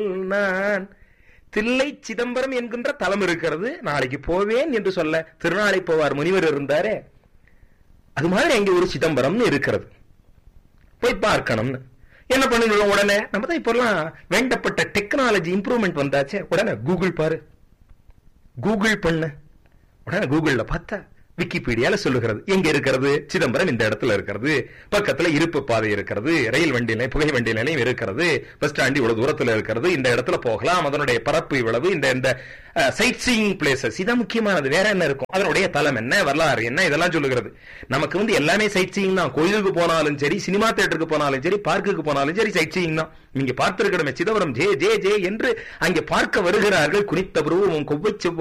நான் தில்லை சிதம்பரம் என்கின்ற தலம் இருக்கிறது நாளைக்கு போவேன் என்று சொல்ல திருநாளை போவார் முனிவர் இருந்தாரே அது மாதிரி அங்கே ஒரு சிதம்பரம்னு இருக்கிறது போய் பார்க்கணும்னு என்ன பண்ணிடுவோம் உடனே நம்ம தான் இப்பெல்லாம் வேண்டப்பட்ட டெக்னாலஜி இம்ப்ரூவ்மெண்ட் வந்தாச்சே உடனே கூகுள் பாரு கூகுள் பண்ணு உடனே கூகுள்ல பார்த்தா விக்கிபீடியால சொல்லுகிறது எங்க இருக்கிறது சிதம்பரம் இந்த இடத்துல இருக்கிறது பக்கத்துல இருப்பு பாதை இருக்கிறது ரயில் வண்டி நிலையம் புகை வண்டி நிலையம் இருக்கிறது பஸ் ஸ்டாண்ட் இவ்வளவு தூரத்துல இருக்கிறது இந்த இடத்துல போகலாம் அதனுடைய பரப்பு இவ்வளவு இந்த இந்த சைட் சீயிங் பிளேசஸ் இதான் முக்கியமானது வேற என்ன இருக்கும் அதனுடைய தலம் என்ன வரலாறு என்ன இதெல்லாம் சொல்லுகிறது நமக்கு வந்து எல்லாமே சைட் சீயிங் தான் கோயிலுக்கு போனாலும் சரி சினிமா தியேட்டருக்கு போனாலும் சரி பார்க்குக்கு போனாலும் சரி சைட் சீயிங் தான் நீங்க பார்த்திருக்கணுமே சிதம்பரம் ஜே ஜே ஜே என்று அங்கே பார்க்க வருகிறார்கள் குறித்த புருவம் கொவ்வை